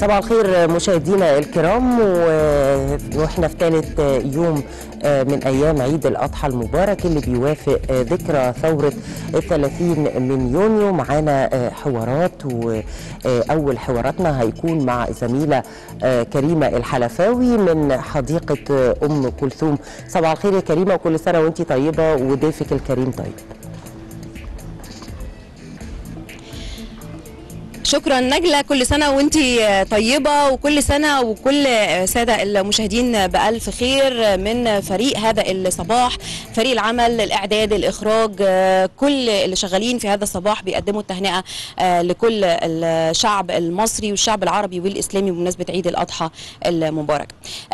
صباح الخير مشاهدينا الكرام و- واحنا في ثالث يوم من ايام عيد الاضحى المبارك اللي بيوافق ذكرى ثوره الثلاثين من يونيو معانا حوارات واول حواراتنا هيكون مع زميله كريمه الحلفاوي من حديقه ام كلثوم صباح الخير يا كريمه وكل سنه وانت طيبه وضيفك الكريم طيب شكرا نجلة كل سنة وانت طيبة وكل سنة وكل سادة المشاهدين بألف خير من فريق هذا الصباح فريق العمل الإعداد الإخراج كل اللي شغالين في هذا الصباح بيقدموا التهنئة لكل الشعب المصري والشعب العربي والإسلامي بمناسبة عيد الأضحى المبارك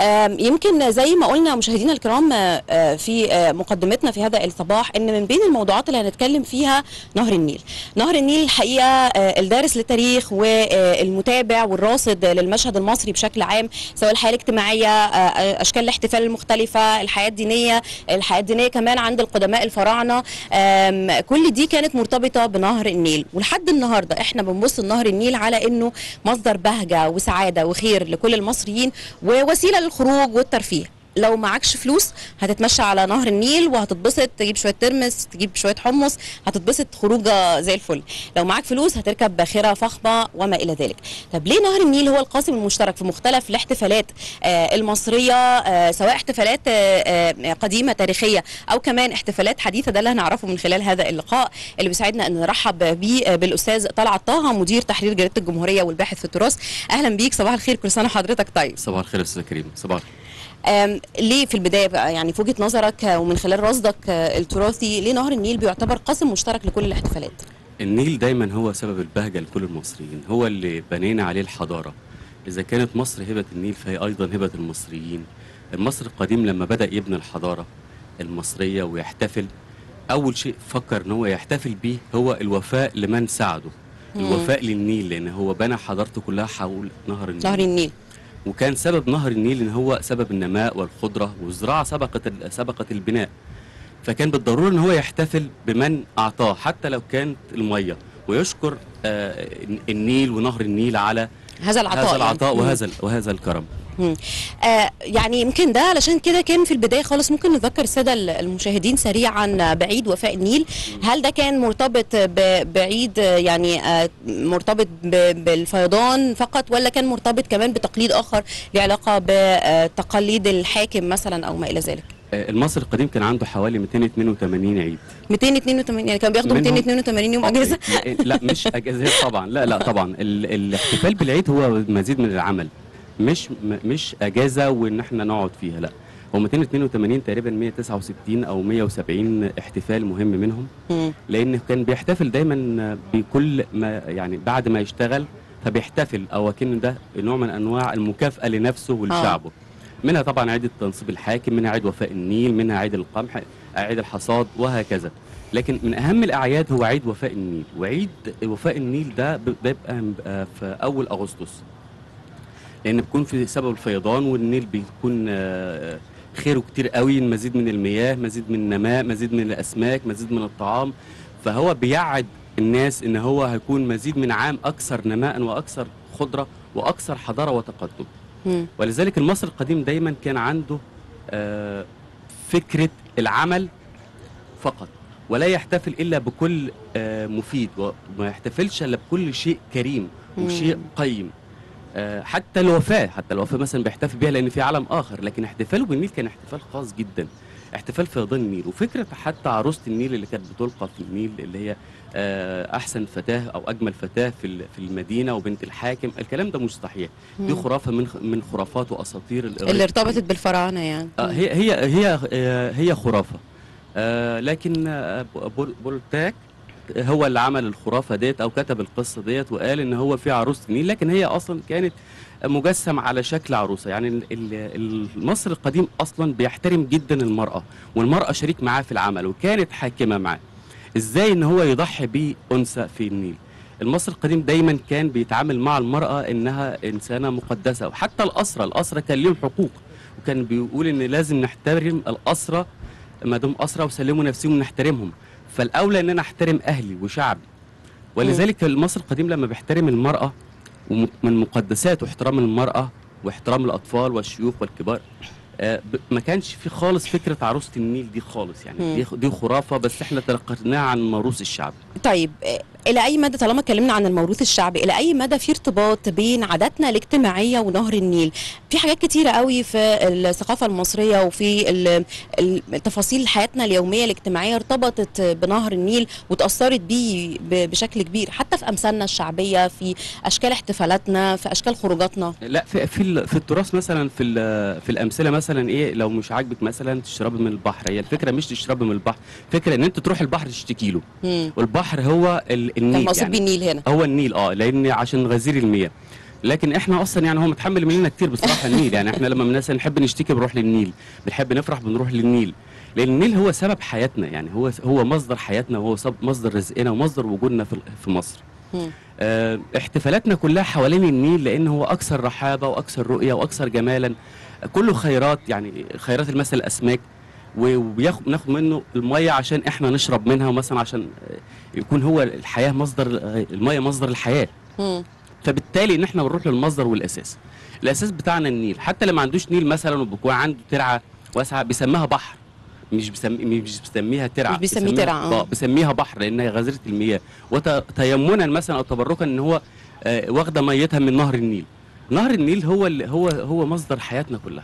يمكن زي ما قلنا مشاهدينا الكرام في مقدمتنا في هذا الصباح ان من بين الموضوعات اللي هنتكلم فيها نهر النيل نهر النيل الحقيقة الدارس للتاريخ التاريخ والمتابع والراصد للمشهد المصري بشكل عام سواء الحياه الاجتماعيه اشكال الاحتفال المختلفه الحياه الدينيه الحياه الدينيه كمان عند القدماء الفراعنه كل دي كانت مرتبطه بنهر النيل ولحد النهارده احنا بنبص لنهر النيل على انه مصدر بهجه وسعاده وخير لكل المصريين ووسيله للخروج والترفيه لو معكش فلوس هتتمشى على نهر النيل وهتتبسط تجيب شويه ترمس تجيب شويه حمص هتتبسط خروجه زي الفل لو معاك فلوس هتركب باخره فخمه وما الى ذلك طب ليه نهر النيل هو القاسم المشترك في مختلف الاحتفالات آه المصريه آه سواء احتفالات آه قديمه تاريخيه او كمان احتفالات حديثه ده اللي هنعرفه من خلال هذا اللقاء اللي بيساعدنا ان نرحب بيه بالاستاذ طلعت طه مدير تحرير جريده الجمهوريه والباحث في التراث اهلا بيك صباح الخير كل سنه وحضرتك طيب صباح الخير استاذ كريم صباح الخير ليه في البدايه بقى يعني في وجهه نظرك ومن خلال رصدك التراثي ليه نهر النيل بيعتبر قاسم مشترك لكل الاحتفالات؟ النيل دايما هو سبب البهجه لكل المصريين، هو اللي بنينا عليه الحضاره. اذا كانت مصر هبه النيل فهي ايضا هبه المصريين. المصري القديم لما بدا يبني الحضاره المصريه ويحتفل اول شيء فكر ان هو يحتفل بيه هو الوفاء لمن ساعده. الوفاء للنيل لان هو بنى حضارته كلها حول نهر النيل. نهر النيل. وكان سبب نهر النيل ان هو سبب النماء والخضره والزراعه سبقت سبقت البناء فكان بالضروره ان هو يحتفل بمن اعطاه حتى لو كانت الميه ويشكر آه النيل ونهر النيل على هذا العطاء هذا العطاء يعني. وهذا وهذا الكرم آه يعني يمكن ده علشان كده كان في البدايه خالص ممكن نذكر الساده المشاهدين سريعا بعيد وفاء النيل هل ده كان مرتبط بعيد يعني آه مرتبط بالفيضان فقط ولا كان مرتبط كمان بتقليد اخر له علاقه بتقاليد الحاكم مثلا او ما الى ذلك المصري القديم كان عنده حوالي 282 عيد 282 يعني كان بياخدوا 282 يوم اجازه لا مش اجازات طبعا لا لا طبعا الاحتفال بالعيد هو مزيد من العمل مش مش اجازه وان احنا نقعد فيها لا هو 282 تقريبا 169 او 170 احتفال مهم منهم لان كان بيحتفل دايما بكل ما يعني بعد ما يشتغل فبيحتفل او كان ده نوع من انواع المكافاه لنفسه ولشعبه منها طبعا عيد تنصيب الحاكم منها عيد وفاء النيل منها عيد القمح عيد الحصاد وهكذا لكن من اهم الاعياد هو عيد وفاء النيل وعيد وفاء النيل ده بيبقى في اول اغسطس لان بيكون في سبب الفيضان والنيل بيكون خيره كتير قوي مزيد من المياه مزيد من النماء مزيد من الاسماك مزيد من الطعام فهو بيعد الناس ان هو هيكون مزيد من عام اكثر نماء واكثر خضره واكثر حضاره وتقدم م. ولذلك المصري القديم دايما كان عنده فكره العمل فقط ولا يحتفل الا بكل مفيد وما يحتفلش الا بكل شيء كريم وشيء قيم حتى الوفاه حتى الوفاه مثلا بيحتفل بيها لان في عالم اخر لكن احتفاله بالنيل كان احتفال خاص جدا احتفال فيضان النيل وفكره حتى عروسه النيل اللي كانت بتلقى في النيل اللي هي احسن فتاه او اجمل فتاه في في المدينه وبنت الحاكم الكلام ده مش صحيح دي خرافه من من خرافات واساطير اللي ارتبطت بالفراعنه يعني هي هي هي هي خرافه لكن بولتاك هو اللي عمل الخرافه ديت او كتب القصه ديت وقال ان هو في عروسه النيل لكن هي اصلا كانت مجسم على شكل عروسه يعني المصري القديم اصلا بيحترم جدا المراه والمراه شريك معاه في العمل وكانت حاكمه معاه ازاي ان هو يضحي بانثى في النيل المصري القديم دايما كان بيتعامل مع المراه انها انسانه مقدسه وحتى الاسرى الاسرى كان ليهم حقوق وكان بيقول ان لازم نحترم الاسرى ما دام اسرى وسلموا نفسهم ونحترمهم فالاولى ان انا احترم اهلي وشعبي ولذلك المصري القديم لما بيحترم المراه ومن مقدسات واحترام المراه واحترام الاطفال والشيوخ والكبار آه، ب- ما كانش في خالص فكره عروسه النيل دي خالص يعني مم. دي دي خرافه بس احنا تلقيناها عن موروث الشعب طيب آه، الى اي مدى طالما اتكلمنا عن الموروث الشعبي الى اي مدى في ارتباط بين عاداتنا الاجتماعيه ونهر النيل في حاجات كتيره قوي في الثقافه المصريه وفي ال- ال- تفاصيل حياتنا اليوميه الاجتماعيه ارتبطت بنهر النيل وتاثرت بيه ب- بشكل كبير حتى في امثالنا الشعبيه في اشكال احتفالاتنا في اشكال خروجاتنا لا في في, ال- في التراث مثلا في ال- في الامثله مثلا ايه لو مش عاجبك مثلا تشربي من البحر هي الفكره مش تشربي من البحر فكره ان انت تروح البحر تشتكي له مم. والبحر هو ال- كان النيل مقصود بيه يعني النيل هنا هو النيل اه لان عشان غزير المياه لكن احنا اصلا يعني هو متحمل مننا كتير بصراحه النيل يعني احنا لما مثلا نحب نشتكي بنروح للنيل بنحب نفرح بنروح للنيل لان النيل هو سبب حياتنا يعني هو هو مصدر حياتنا وهو سب- مصدر رزقنا ومصدر وجودنا في في مصر مم. آه، احتفالاتنا كلها حوالين النيل لان هو اكثر رحابه واكثر رؤيه واكثر جمالا كله خيرات يعني خيرات المثل الاسماك وبياخد بناخد منه الميه عشان احنا نشرب منها ومثلا عشان آه، يكون هو الحياه مصدر الميه مصدر الحياه مم. فبالتالي ان احنا بنروح للمصدر والاساس الاساس بتاعنا النيل حتى اللي ما عندوش نيل مثلا وبيكون عنده ترعه واسعه بيسميها بحر مش بيسمي مش بيسميها ترعه مش بيسميه بيسميها- ترعة، آه. اه بيسميها بحر لانها غزيره المياه وتيمنا مثلا او تبركا ان هو آه، واخده ميتها من نهر النيل نهر النيل هو اللي هو هو مصدر حياتنا كلها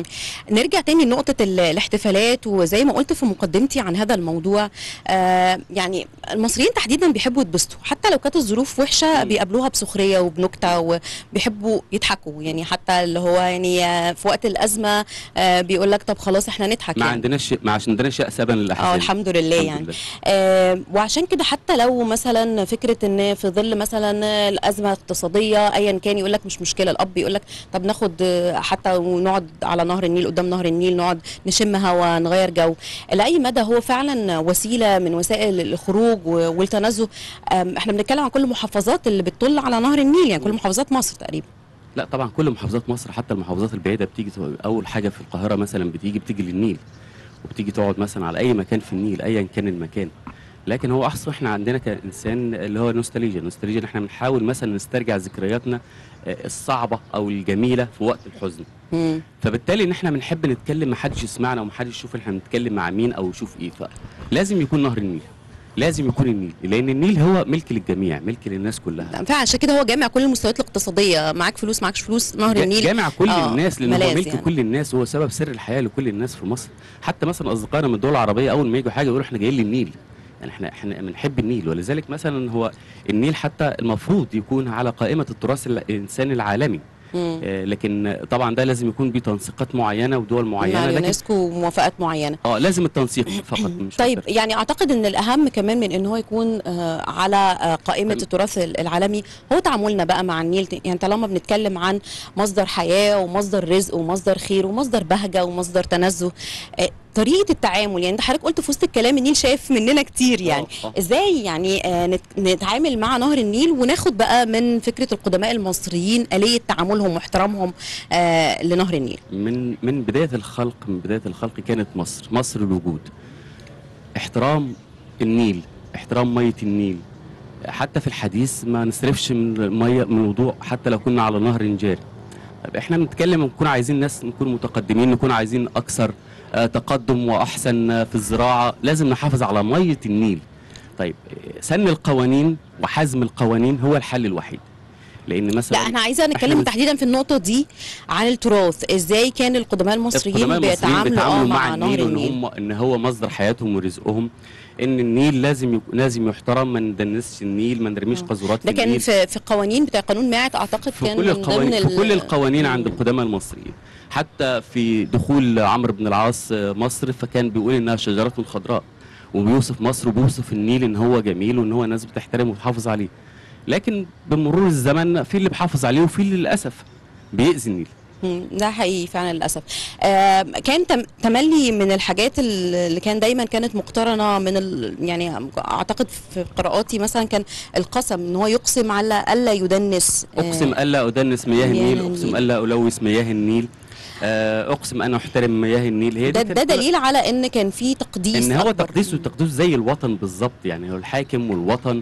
نرجع تاني لنقطة ال- الاحتفالات وزي ما قلت في مقدمتي عن هذا الموضوع آه يعني المصريين تحديدا بيحبوا يتبسطوا حتى لو كانت الظروف وحشة مم. بيقابلوها بسخرية وبنكتة وبيحبوا يضحكوا يعني حتى اللي هو يعني آه، في وقت الأزمة آه بيقول لك طب خلاص احنا نضحك ما يعني عندناش ما عندناش يأسبا للاحزان اه الحمد لله الحمد يعني لله. آه وعشان كده حتى لو مثلا فكره ان في ظل مثلا الازمه الاقتصاديه ايا كان يقول لك مش مشكله الاب يقول لك طب ناخد آه، حتى ونقعد على نهر النيل قدام نهر النيل نقعد نشم هوا نغير جو لاي مدى هو فعلا وسيله من وسائل الخروج و- والتنزه آم، احنا بنتكلم عن كل المحافظات اللي بتطل على نهر النيل يعني كل محافظات مصر تقريبا لا طبعا كل محافظات مصر حتى المحافظات البعيده بتيجي تو- اول حاجه في القاهره مثلا بتيجي بتيجي للنيل وبتيجي تقعد مثلا على اي مكان في النيل ايا كان المكان لكن هو احسن احنا عندنا كانسان اللي هو نوستالجيا نوستالجيا إن احنا بنحاول مثلا نسترجع ذكرياتنا آه، الصعبه او الجميله في وقت الحزن مم. فبالتالي ان احنا بنحب نتكلم ما حدش يسمعنا وما حدش يشوف احنا بنتكلم مع مين او يشوف ايه فلازم يكون نهر النيل لازم يكون النيل لان النيل هو ملك للجميع ملك للناس كلها فعشان كده هو جامع كل المستويات الاقتصاديه معاك فلوس معكش فلوس نهر جا- النيل جامع كل آه، الناس لان هو ملاذ ملك يعني. كل الناس وهو سبب سر الحياه لكل الناس في مصر حتى مثلا اصدقائنا من الدول العربيه اول ما يجوا حاجه يقولوا احنا جايين للنيل يعني احنا احنا بنحب النيل ولذلك مثلا هو النيل حتى المفروض يكون على قائمه التراث الانساني العالمي مم. آه لكن طبعا ده لازم يكون بتنسيقات معينه ودول مع معينه لكن اليونسكو وموافقات معينه اه لازم التنسيق فقط مش طيب أكتر. يعني اعتقد ان الاهم كمان من ان هو يكون آه، على آه، قائمه حلو. التراث ال- العالمي هو تعاملنا بقى مع النيل يعني طالما بنتكلم عن مصدر حياه ومصدر رزق ومصدر خير ومصدر بهجه ومصدر تنزه آه، طريقه التعامل يعني انت حضرتك قلت في وسط الكلام النيل شايف مننا كتير يعني آه، آه. ازاي يعني آه، نت- نتعامل مع نهر النيل وناخد بقى من فكره القدماء المصريين اليه تعاملهم واحترامهم آه، لنهر النيل من من بدايه الخلق من بدايه الخلق كانت مصر مصر الوجود احترام النيل احترام ميه النيل حتى في الحديث ما نصرفش من الميه من الوضوء حتى لو كنا على نهر جاري طب احنا بنتكلم نكون عايزين ناس نكون متقدمين نكون عايزين اكثر آه، تقدم واحسن آه، في الزراعه لازم نحافظ على ميه النيل طيب آه، سن القوانين وحزم القوانين هو الحل الوحيد لان مثلا لا احنا عايزه نتكلم إحنا تحديدا في النقطه دي عن التراث ازاي كان القدماء المصريين القدماء المصريين بيتعاملوا اه مع نهر وان النيل هم ان هو مصدر حياتهم ورزقهم ان النيل لازم يك... لازم يحترم ما ندنسش النيل ما نرميش آه. قاذورات في ده كان النيل في في قوانين بتاع قانون ماعت اعتقد في كان كل من ضمن القوانين في ال- كل القوانين عند مم. القدماء المصريين حتى في دخول عمرو بن العاص آه، مصر فكان بيقول انها شجره خضراء وبيوصف مصر وبيوصف النيل ان هو جميل وان هو الناس بتحترمه وتحافظ عليه لكن بمرور الزمن في اللي بيحافظ عليه وفي اللي للاسف بيأذي النيل مم، ده حقيقي فعلا للاسف آه كان تم تملي من الحاجات اللي كان دايما كانت مقترنه من ال يعني اعتقد في قراءاتي مثلا كان القسم ان هو يقسم على الا يدنس آه، اقسم الا ادنس مياه مياه النيل النيل. اقسم الا الوث مياه النيل آه، اقسم ان احترم مياه النيل هي ده, دي ده كانت- دليل على ان كان في تقديس ان هو أكبر. تقديس وتقديس زي الوطن بالظبط يعني هو الحاكم والوطن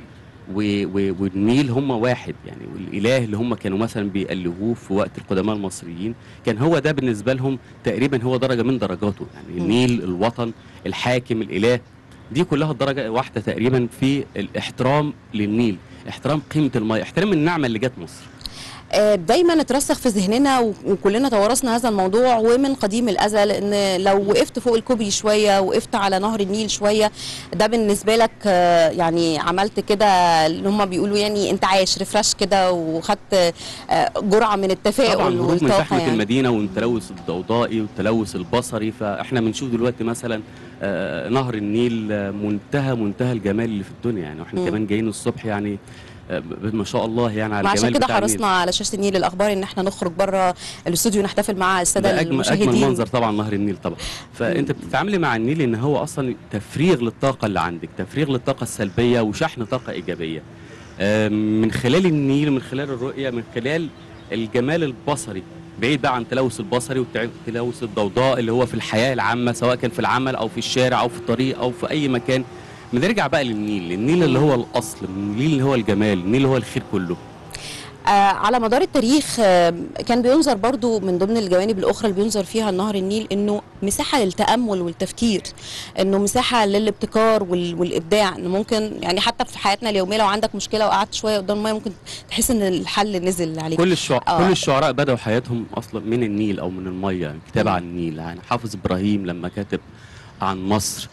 و- و- والنيل هم واحد يعني والاله اللي هم كانوا مثلا بيألهوه في وقت القدماء المصريين كان هو ده بالنسبه لهم تقريبا هو درجه من درجاته يعني مم. النيل الوطن الحاكم الاله دي كلها درجه واحده تقريبا في الاحترام للنيل احترام قيمه الماء احترام النعمه اللي جت مصر آه، دايما اترسخ في ذهننا و- وكلنا توارثنا هذا الموضوع ومن قديم الازل ان لو وقفت فوق الكوبري شويه وقفت على نهر النيل شويه ده بالنسبه لك آه، يعني عملت كده اللي هم بيقولوا يعني انت عايش ريفرش كده وخدت آه، جرعه من طبعا التفاؤل هروب من والطاقه زحمه يعني المدينه والتلوث الضوضائي والتلوث البصري فاحنا بنشوف دلوقتي مثلا آه، نهر النيل آه، منتهى منتهى الجمال اللي في الدنيا يعني واحنا مم. كمان جايين الصبح يعني آه، ب- ما شاء الله يعني على وعشان الجمال كده بتاع النيل. حرصنا على شاشه النيل الاخبار ان احنا نخرج بره الاستوديو نحتفل مع الساده ده اجمل المشاهدين اجمل منظر طبعا نهر النيل طبعا فانت بتتعاملي مع النيل ان هو اصلا تفريغ للطاقه اللي عندك تفريغ للطاقه السلبيه وشحن طاقه ايجابيه آم، من خلال النيل من خلال الرؤيه من خلال الجمال البصري بعيد بقى عن التلوث البصري والتلوث الضوضاء اللي هو في الحياه العامه سواء كان في العمل او في الشارع او في الطريق او في اي مكان بنرجع بقى للنيل النيل اللي هو الاصل النيل اللي هو الجمال النيل اللي هو الخير كله آه على مدار التاريخ آه كان بينظر برضو من ضمن الجوانب الاخرى اللي بينظر فيها نهر النيل انه مساحه للتامل والتفكير انه مساحه للابتكار وال- والابداع انه ممكن يعني حتى في حياتنا اليوميه لو عندك مشكله وقعدت شويه قدام الميه ممكن تحس ان الحل نزل عليك كل الشعراء آه. كل الشعراء بدأوا حياتهم اصلا من النيل او من الميه كتاب مم. عن النيل يعني حافظ ابراهيم لما كتب عن مصر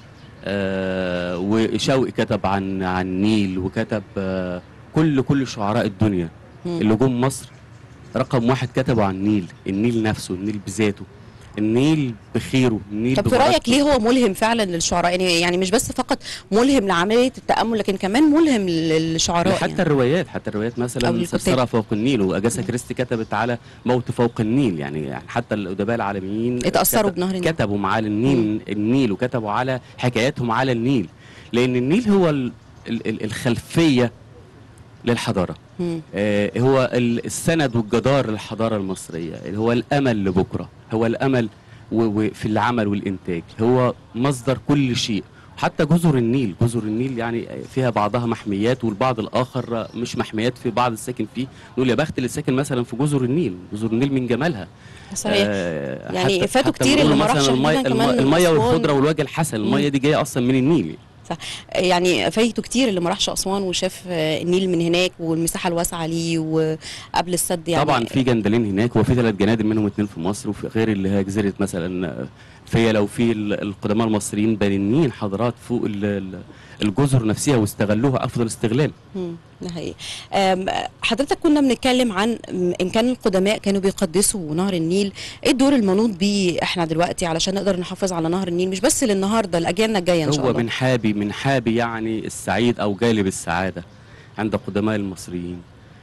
آه وشوقي كتب عن عن النيل وكتب آه كل كل شعراء الدنيا مم. اللي جم مصر رقم واحد كتبوا عن النيل النيل نفسه النيل بذاته النيل بخيره النيل طب في رايك ببركته. ليه هو ملهم فعلا للشعراء يعني يعني مش بس فقط ملهم لعمليه التامل لكن كمان ملهم للشعراء حتى يعني. الروايات حتى الروايات أو مثلا الكتاب. سرسرة فوق النيل واجاسا مم. كريستي كتبت على موت فوق النيل يعني, يعني حتى الادباء العالميين اتأثروا كتب- بنهر النيل. كتبوا على النيل النيل وكتبوا على حكاياتهم على النيل لان النيل هو ال- ال- ال- الخلفيه للحضاره مم. آه، هو ال- السند والجدار للحضاره المصريه هو الامل لبكره هو الامل و- و- في العمل والانتاج هو مصدر كل شيء حتى جزر النيل جزر النيل يعني فيها بعضها محميات والبعض الاخر مش محميات في بعض الساكن فيه نقول يا بخت اللي ساكن مثلا في جزر النيل جزر النيل من جمالها صحيح آه، يعني حتى- فاتوا حتى كتير بنقول اللي ما راحش مثلا المي- عندنا كمان الم- من الميه أسوان. والخضره والوجه الحسن الميه دي جايه اصلا من النيل يعني فايته كتير اللي ما راحش اسوان وشاف آه، النيل من هناك والمساحه الواسعه ليه وقبل السد يعني طبعا في جندلين هناك وفي ثلاث جنادل منهم اثنين في مصر وفي غير اللي هي جزيره مثلا فيلا وفي ال- القدماء المصريين بانيين حضارات فوق ال- ال- الجزر نفسها واستغلوها افضل استغلال مم، ده حقيقي آم، حضرتك كنا بنتكلم عن م- ان كان القدماء كانوا بيقدسوا نهر النيل ايه الدور المنوط بيه احنا دلوقتي علشان نقدر نحافظ على نهر النيل مش بس للنهارده لاجيالنا الجايه ان شاء هو الله من حابي من حابي يعني السعيد او جالب السعاده عند قدماء المصريين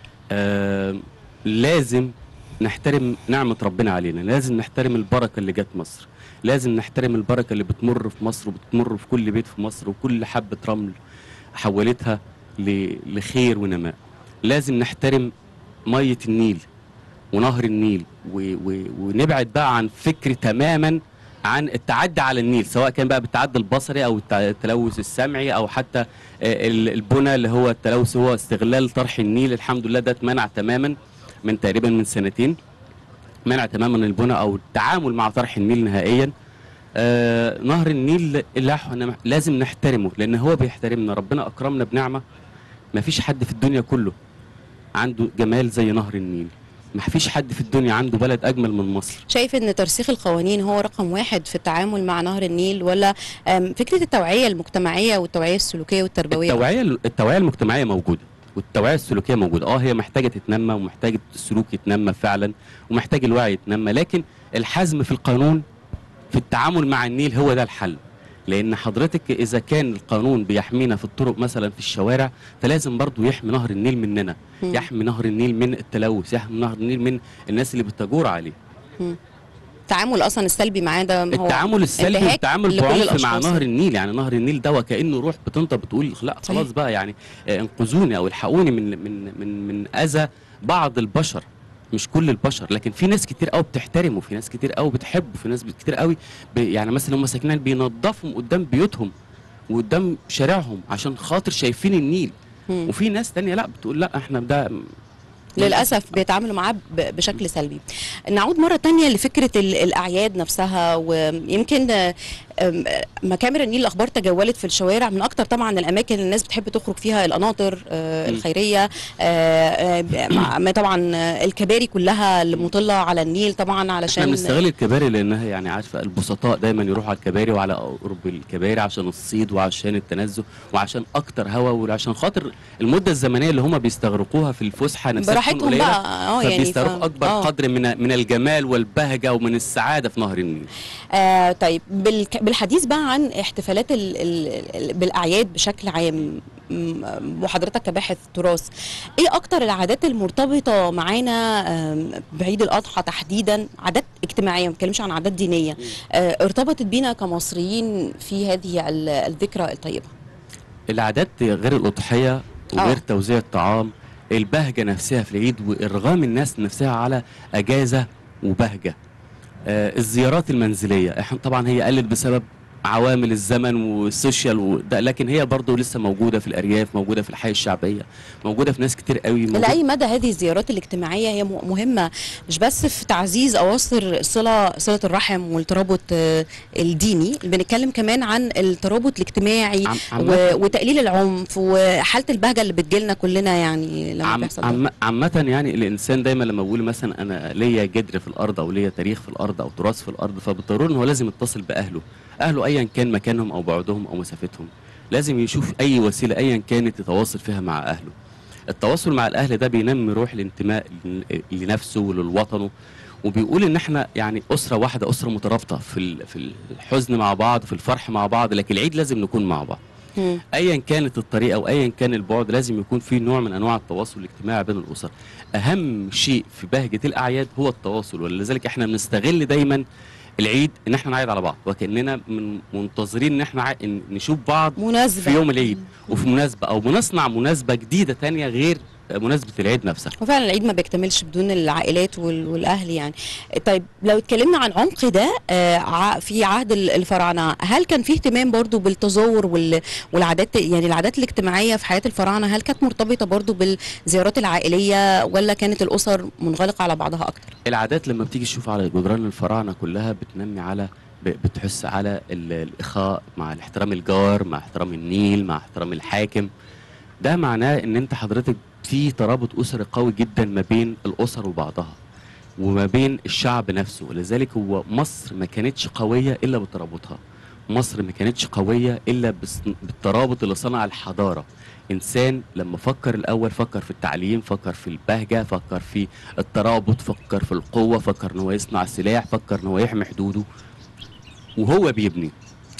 آم، لازم نحترم نعمه ربنا علينا لازم نحترم البركه اللي جت مصر لازم نحترم البركه اللي بتمر في مصر وبتمر في كل بيت في مصر وكل حبه رمل حولتها ل- لخير ونماء لازم نحترم ميه النيل ونهر النيل و و ونبعد بقى عن فكر تماما عن التعدي على النيل سواء كان بقى بالتعدي البصري او التع- التلوث السمعي او حتى آه، ال- البنى اللي هو التلوث هو استغلال طرح النيل الحمد لله ده اتمنع تماما من تقريبا من سنتين منع تماما البنى او التعامل مع طرح النيل نهائيا آه نهر النيل اللي احنا لازم نحترمه لان هو بيحترمنا ربنا اكرمنا بنعمه ما فيش حد في الدنيا كله عنده جمال زي نهر النيل ما فيش حد في الدنيا عنده بلد اجمل من مصر شايف ان ترسيخ القوانين هو رقم واحد في التعامل مع نهر النيل ولا آم، فكره التوعيه المجتمعيه والتوعيه السلوكيه والتربويه التوعيه التوعيه المجتمعيه موجوده والتوعيه السلوكيه موجوده اه هي محتاجه تتنمى ومحتاجه السلوك يتنمى فعلا ومحتاج الوعي يتنمى لكن الحزم في القانون في التعامل مع النيل هو ده الحل لان حضرتك اذا كان القانون بيحمينا في الطرق مثلا في الشوارع فلازم برضو يحمي نهر النيل مننا مم. يحمي نهر النيل من التلوث يحمي نهر النيل من الناس اللي بتجور عليه التعامل اصلا السلبي معاه ده هو التعامل السلبي انتهاك والتعامل لكل بعنف مع الأشخاص. نهر النيل يعني نهر النيل ده وكانه روح بتنطق بتقول لا صحيح. خلاص بقى يعني آه، انقذوني او الحقوني من من من من اذى بعض البشر مش كل البشر لكن في ناس كتير قوي بتحترمه في ناس كتير قوي بتحبه في ناس كتير قوي ب- يعني مثلا هم ساكنين بينظفوا قدام بيوتهم وقدام شارعهم عشان خاطر شايفين النيل مم. وفي ناس تانية لا بتقول لا احنا ده للاسف بيتعاملوا معاه ب- بشكل سلبي نعود مره تانية لفكره ال- الاعياد نفسها ويمكن آه، آم، آه، مكامر النيل الاخبار تجولت في الشوارع من اكتر طبعا الاماكن اللي الناس بتحب تخرج فيها القناطر آه، م. الخيريه آه، آه، مع- مع طبعا آه، الكباري كلها المطله على النيل طبعا احنا علشان بنستغل الكباري لانها يعني عارفه البسطاء دايما يروحوا على الكباري وعلى قرب الكباري عشان الصيد وعشان التنزه وعشان اكتر هوا وعشان خاطر المده الزمنيه اللي هم بيستغرقوها في الفسحه نفسها تكون براحتهم قليلة، بقى اه يعني فبيستغرقوا ف- اكبر آه. قدر من من الجمال والبهجه ومن السعاده في نهر النيل آه طيب بالك- بالحديث بقى عن احتفالات ال ال ال بالاعياد بشكل عام م- وحضرتك كباحث تراث ايه اكتر العادات المرتبطه معانا آم، بعيد الاضحى تحديدا عادات اجتماعيه ما بتكلمش عن عادات دينيه آه ارتبطت بينا كمصريين في هذه ال- الذكرى الطيبه العادات غير الاضحيه وغير آه. توزيع الطعام البهجه نفسها في العيد وارغام الناس نفسها على اجازه وبهجه آه الزيارات المنزليه احنا طبعا هي قلت بسبب عوامل الزمن والسوشيال وده لكن هي برضه لسه موجوده في الارياف موجوده في الحياه الشعبيه موجوده في ناس كتير قوي موجودة لاي مدى هذه الزيارات الاجتماعيه هي م- مهمه مش بس في تعزيز اواصر صله صله الرحم والترابط آه، الديني بنتكلم كمان عن الترابط الاجتماعي عم- و- عامة- وتقليل العنف وحاله البهجه اللي بتجيلنا كلنا يعني لما عم بيحصل ده. عم عامة يعني الإنسان دايما لما بيقول مثلا أنا ليا جدر في الأرض أو ليا تاريخ في الأرض أو تراث في الأرض فبالضرورة إن هو لازم يتصل بأهله، أهله أيا كان مكانهم أو بعدهم أو مسافتهم، لازم يشوف أي وسيلة أيا كانت يتواصل فيها مع أهله. التواصل مع الأهل ده بينمي روح الانتماء ل- لنفسه وللوطنه وبيقول ان احنا يعني اسره واحده اسره مترابطه في ال- في الحزن مع بعض في الفرح مع بعض لكن العيد لازم نكون مع بعض مم. ايا كانت الطريقه او ايا كان البعد لازم يكون في نوع من انواع التواصل الاجتماعي بين الاسر اهم شيء في بهجه الاعياد هو التواصل ولذلك احنا بنستغل دايما العيد ان احنا نعيد على بعض وكاننا من منتظرين ان احنا ع- إن نشوف بعض مناسبه في يوم العيد وفي مناسبه او بنصنع مناسبه جديده تانية غير مناسبه العيد نفسها وفعلا العيد ما بيكتملش بدون العائلات وال- والاهل يعني طيب لو اتكلمنا عن عمق ده آه، ع- في عهد ال- الفراعنه هل كان في اهتمام برضو بالتزور وال- والعادات يعني العادات الاجتماعيه في حياه الفراعنه هل كانت مرتبطه برضو بالزيارات العائليه ولا كانت الاسر منغلقه على بعضها اكتر العادات لما بتيجي تشوف على جدران الفراعنه كلها بتنمي على ب- بتحس على ال- الاخاء مع احترام الجار مع احترام النيل مع احترام الحاكم ده معناه ان انت حضرتك في ترابط اسري قوي جدا ما بين الاسر وبعضها وما بين الشعب نفسه ولذلك هو مصر ما كانتش قويه الا بترابطها مصر ما كانتش قويه الا بس- بالترابط اللي صنع الحضاره انسان لما فكر الاول فكر في التعليم فكر في البهجه فكر في الترابط فكر في القوه فكر ان هو يصنع سلاح فكر ان هو يحمي حدوده وهو بيبني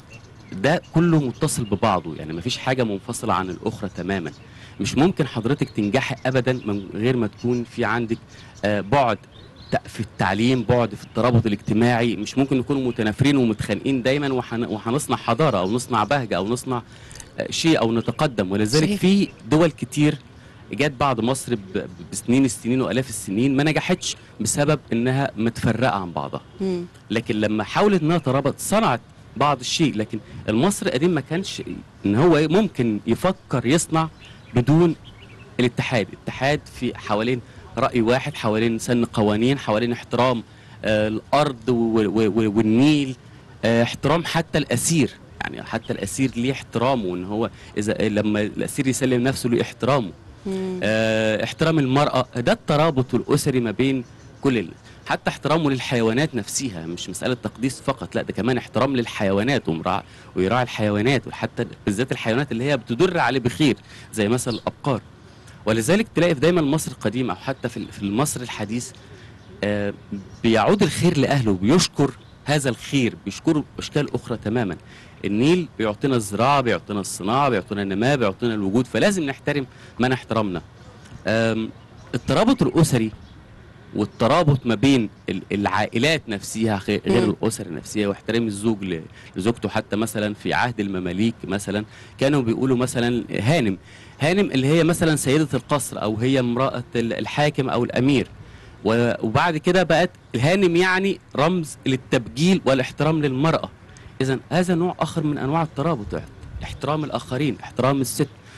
ده كله متصل ببعضه يعني مفيش حاجه منفصله عن الاخرى تماما مش ممكن حضرتك تنجحي ابدا من غير ما تكون في عندك آه، بعد ت- في التعليم بعد في الترابط الاجتماعي مش ممكن نكونوا متنافرين ومتخانقين دايما وحن- وهنصنع حضاره او نصنع بهجه او نصنع آه، شيء او نتقدم ولذلك صحيح. في دول كتير جت بعد مصر ب- بسنين السنين والاف السنين ما نجحتش بسبب انها متفرقه عن بعضها مم. لكن لما حاولت انها ترابط صنعت بعض الشيء لكن المصري القديم ما كانش ان هو ممكن يفكر يصنع بدون الاتحاد اتحاد في حوالين راي واحد حوالين سن قوانين حوالين احترام آه الارض و- و- و- والنيل آه احترام حتى الاسير يعني حتى الاسير ليه احترامه ان هو اذا لما الاسير يسلم نفسه ليه احترامه مم. آه، احترام المرأة ده الترابط الأسري ما بين كل ال... حتى احترامه للحيوانات نفسها مش مسألة تقديس فقط لا ده كمان احترام للحيوانات ومراع ويراعي الحيوانات وحتى بالذات الحيوانات اللي هي بتدر عليه بخير زي مثلا الأبقار ولذلك تلاقي في دايما مصر القديمة أو حتى في في مصر الحديث آه، بيعود الخير لأهله وبيشكر هذا الخير بيشكره بأشكال أخرى تماما النيل بيعطينا الزراعة بيعطينا الصناعة بيعطينا النماء بيعطينا الوجود فلازم نحترم من احترامنا أم، الترابط الأسري والترابط ما بين ال- العائلات نفسها خي- غير مم. الأسر النفسية واحترام الزوج ل- لزوجته حتى مثلا في عهد المماليك مثلا كانوا بيقولوا مثلا هانم هانم اللي هي مثلا سيدة القصر أو هي امرأة ال- الحاكم أو الأمير و- وبعد كده بقت الهانم يعني رمز للتبجيل والاحترام للمرأة إذا هذا نوع آخر من أنواع الترابط احترام الآخرين احترام الست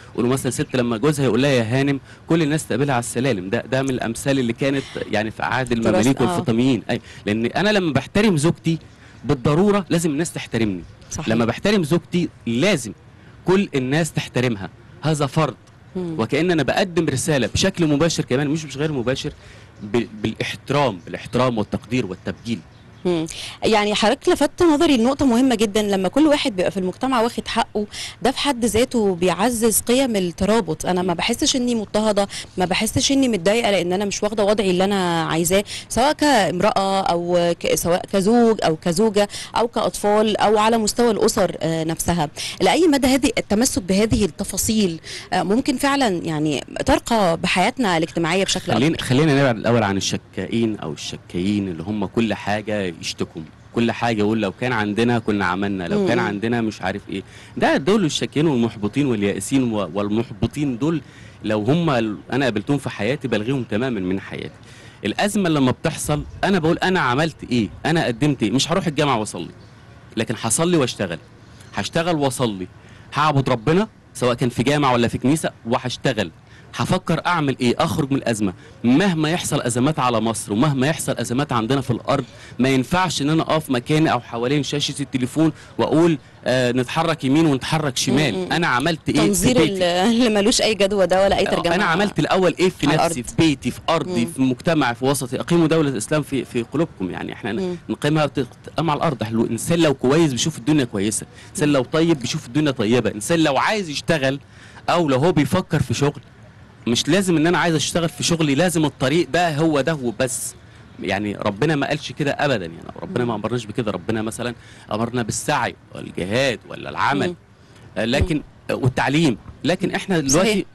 يقولوا مثلا ست لما جوزها يقول لها يا هانم كل الناس تقابلها على السلالم ده ده من الامثال اللي كانت يعني في عهد المماليك آه. والفاطميين اي لان انا لما بحترم زوجتي بالضروره لازم الناس تحترمني صحيح. لما بحترم زوجتي لازم كل الناس تحترمها هذا فرض مم. وكأن أنا بقدم رسالة بشكل مباشر كمان مش مش غير مباشر ب- بالاحترام بالاحترام والتقدير والتبجيل مم. يعني حضرتك لفتت نظري لنقطة مهمة جدا لما كل واحد بيبقى في المجتمع واخد حقه ده في حد ذاته بيعزز قيم الترابط أنا ما بحسش إني مضطهدة ما بحسش إني متضايقة لأن أنا مش واخدة وضعي اللي أنا عايزاه سواء كامرأة أو ك... سواء كزوج أو كزوجة أو كأطفال أو على مستوى الأسر آه، نفسها لأي مدى هذه التمسك بهذه التفاصيل آه، ممكن فعلا يعني ترقى بحياتنا الاجتماعية بشكل أكبر خلينا خلينا نبعد الأول عن الشكائين أو الشكايين اللي هم كل حاجة يشتكوا كل حاجة يقول لو كان عندنا كنا عملنا لو كان مم. عندنا مش عارف ايه ده دول الشاكين والمحبطين واليائسين و- والمحبطين دول لو هم ال- انا قابلتهم في حياتي بلغيهم تماما من حياتي الازمه لما بتحصل انا بقول انا عملت ايه انا قدمت ايه مش هروح الجامعه واصلي لكن هصلي واشتغل هشتغل واصلي هعبد ربنا سواء كان في جامعه ولا في كنيسه وهشتغل هفكر اعمل ايه اخرج من الازمه مهما يحصل ازمات على مصر ومهما يحصل ازمات عندنا في الارض ما ينفعش ان انا اقف مكاني او حوالين شاشه التليفون واقول آه نتحرك يمين ونتحرك شمال م-م. انا عملت ايه في تنظير بيتي ال- اللي ملوش أي جدوى ده ولا أي ترجمة انا عملت الاول ايه في على نفسي الأرض. في بيتي في ارضي مم. في مجتمعي في وسطي اقيموا دوله الاسلام في في قلوبكم يعني احنا مم. نقيمها تقام على الارض حلو انسان لو كويس بيشوف الدنيا كويسه انسان لو طيب بيشوف الدنيا طيبه انسان لو عايز يشتغل او لو هو بيفكر في شغل مش لازم ان انا عايز اشتغل في شغلي لازم الطريق ده هو ده وبس يعني ربنا ما قالش كده ابدا يعني ربنا ما امرناش بكده ربنا مثلا امرنا بالسعي والجهاد ولا العمل مم. آه، لكن آه، والتعليم لكن احنا صحيح. دلوقتي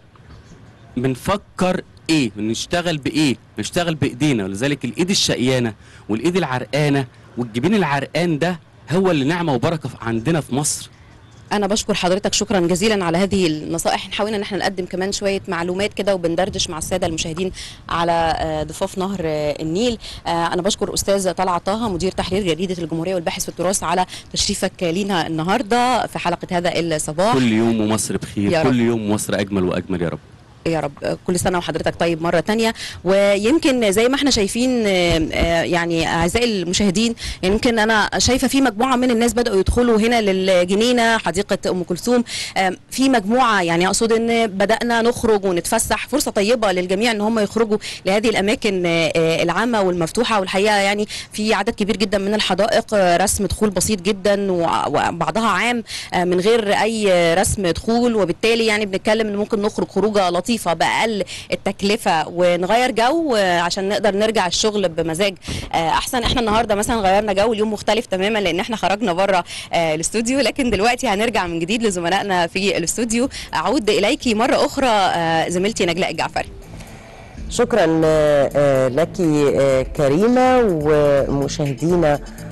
بنفكر ايه بنشتغل بايه بنشتغل بايدينا ولذلك الايد الشقيانه والايد العرقانه والجبين العرقان ده هو اللي نعمه وبركه في- عندنا في مصر انا بشكر حضرتك شكرا جزيلا على هذه النصائح حاولنا ان احنا نقدم كمان شويه معلومات كده وبندردش مع الساده المشاهدين على آه، ضفاف نهر آه، النيل آه، انا بشكر استاذ طلعت طه مدير تحرير جريده الجمهوريه والباحث في التراث على تشريفك لينا النهارده في حلقه هذا الصباح كل يوم ومصر يا بخير رب. كل يوم مصر اجمل واجمل يا رب يا رب كل سنه وحضرتك طيب مره تانية ويمكن زي ما احنا شايفين آه، آه، يعني اعزائي المشاهدين يعني يمكن انا شايفه في مجموعه من الناس بداوا يدخلوا هنا للجنينه حديقه ام كلثوم آه، في مجموعه يعني اقصد ان بدانا نخرج ونتفسح فرصه طيبه للجميع ان هم يخرجوا لهذه الاماكن آه، آه، العامه والمفتوحه والحقيقه يعني في عدد كبير جدا من الحدائق آه، رسم دخول بسيط جدا وع- وبعضها عام آه، من غير اي رسم دخول وبالتالي يعني بنتكلم ان ممكن نخرج خروجه لطيفه باقل التكلفه ونغير جو آه، عشان نقدر نرجع الشغل بمزاج آه، احسن احنا النهارده مثلا غيرنا جو اليوم مختلف تماما لان احنا خرجنا بره آه، الاستوديو لكن دلوقتي هنرجع من جديد لزملائنا في الاستوديو اعود اليك مره اخرى آه، زميلتي نجلاء الجعفري شكرا آه، آه، لك آه، كريمة ومشاهدينا